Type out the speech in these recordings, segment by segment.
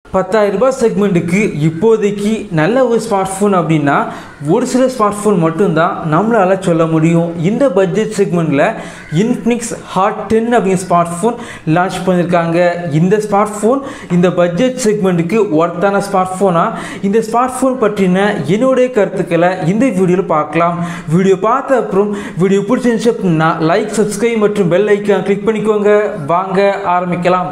பத்தாயிரம் ரூபாய் செக்மெண்ட்டுக்கு இப்போதைக்கு நல்ல ஒரு ஸ்மார்ட் ஃபோன் அப்படின்னா ஒரு சில ஸ்மார்ட் ஃபோன் மட்டும்தான் நம்மளால் சொல்ல முடியும் இந்த பட்ஜெட் செக்மெண்ட்டில் இன்ஃபினிக்ஸ் ஹாட் டென் அப்படிங்கிற ஸ்மார்ட் ஃபோன் லான்ச் பண்ணியிருக்காங்க இந்த ஸ்மார்ட் ஃபோன் இந்த பட்ஜெட் செக்மெண்ட்டுக்கு ஒர்த்தான ஸ்மார்ட் ஃபோனாக இந்த ஸ்மார்ட் ஃபோன் பற்றின என்னுடைய கருத்துக்களை இந்த வீடியோவில் பார்க்கலாம் வீடியோ பார்த்த அப்புறம் வீடியோ பிடிச்சிருந்துச்சு அப்படின்னா லைக் சப்ஸ்கிரைப் மற்றும் பெல் ஐக்கான் கிளிக் பண்ணிக்கோங்க வாங்க ஆரம்பிக்கலாம்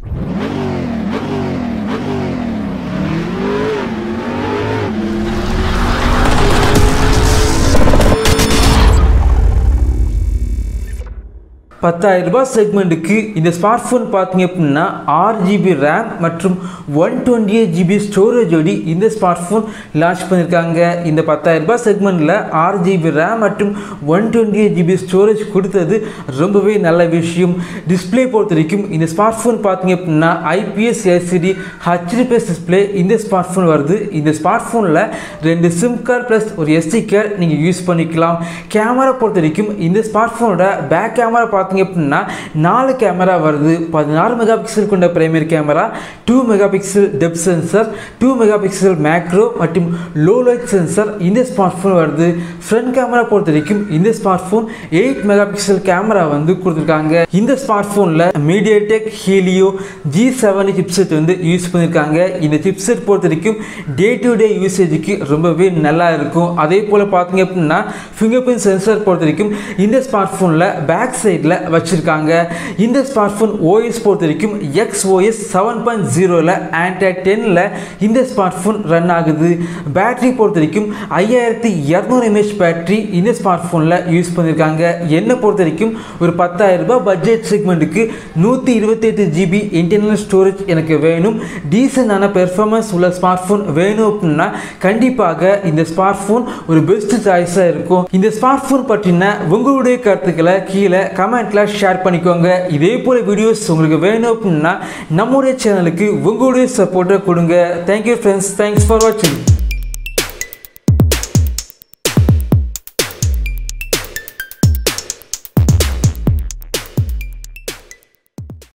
பத்தாயிரம் ரூபாய் செக்மெண்ட்டுக்கு இந்த ஸ்மார்ட் ஃபோன் பார்த்தீங்க அப்படின்னா ஆறு ஜிபி ரேம் மற்றும் ஒன் டுவெண்ட்டி எயிட் ஜிபி ஸ்டோரேஜோடி இந்த ஸ்மார்ட் ஃபோன் லான்ச் பண்ணியிருக்காங்க இந்த பத்தாயிரம் ரூபாய் செக்மெண்ட்டில் ஆறு ஜிபி ரேம் மற்றும் one twenty eight GB storage கொடுத்தது ரொம்பவே நல்ல விஷயம் டிஸ்பிளே பொறுத்த வரைக்கும் இந்த ஸ்மார்ட் ஃபோன் பார்த்தீங்க அப்படின்னா ஐபிஎஸ் எல்சிடி ஹச்டிபிஎஸ் டிஸ்பிளே இந்த ஸ்மார்ட் ஃபோன் வருது இந்த ஸ்மார்ட் ஃபோனில் ரெண்டு சிம் கார்டு ப்ளஸ் ஒரு எஸ்டி கார்டு நீங்கள் யூஸ் பண்ணிக்கலாம் கேமரா பொறுத்த வரைக்கும் இந்த ஸ்மார்ட் ஃபோனோட பேக் கேமரா பார்த்தீங்க அப்படின்னா நாலு கேமரா வருது பதினாறு மெகா பிக்சல் கொண்ட primary camera two megapixel depth sensor two megapixel macro மற்றும் லோ லைட் சென்சர் இந்த ஸ்மார்ட் ஃபோன் வருது ஃப்ரண்ட் கேமரா பொறுத்த வரைக்கும் இந்த smartphone eight megapixel camera வந்து கொடுத்துருக்காங்க இந்த ஸ்மார்ட் ஃபோனில் MediaTek Helio G seven chipset வந்து யூஸ் பண்ணியிருக்காங்க இந்த சிப்செட் பொறுத்த வரைக்கும் டே டு டே யூசேஜுக்கு ரொம்பவே நல்லா இருக்கும் அதே போல் பார்த்தீங்க அப்படின்னா ஃபிங்கர் பிரிண்ட் சென்சர் பொறுத்த வரைக்கும் இந்த ஸ்மார்ட் ஃபோனில் பேக் சைடில் வச்சுருக்காங்க இந்த ஸ்மார்ட் ஃபோன் ஓஎஸ் பொறுத்த வரைக்கும் எக்ஸ் ஓஎஸ் செவன் பாயிண்ட் ஜீரோவில் ஆண்ட்ராய்ட் டென்னில் இந்த ஸ்மார்ட் ஃபோன் ரன் ஆகுது பேட்டரி பொறுத்த வரைக்கும் ஐயாயிரத்தி இரநூறு எம்ஏஹெச் பேட்டரி இந்த ஸ்மார்ட் ஃபோனில் யூஸ் பண்ணியிருக்காங்க என்னை பொறுத்த வரைக்கும் ஒரு பத்தாயிரம் ரூபாய் பட்ஜெட் செக்மெண்ட்டுக்கு நூற்றி இருபத்தெட்டு ஜிபி இன்டர்னல் ஸ்டோரேஜ் எனக்கு வேணும் டீசெண்டான பெர்ஃபார்மன்ஸ் உள்ள ஸ்மார்ட் ஃபோன் வேணும் அப்படின்னா கண்டிப்பாக இந்த ஸ்மார்ட் ஃபோன் ஒரு பெஸ்ட் சாய்ஸாக இருக்கும் இந்த ஸ்மார்ட் ஃபோன் பற்றின உங்களுடைய கருத்துக்களை கீழே கமெண்ட்டில் ஷேர் பண்ணிக்கோங்க இதே போல் வீடியோஸ் உங்களுக்கு வேணும் அப்படின்னா நம்முடைய சேனலுக்கு உங்களுடைய சப்போர்ட்டை கொடுங்க தேங்க்யூ ஃப்ரெண்ட்ஸ் தேங்க்ஸ் ஃபார் வாட்சிங்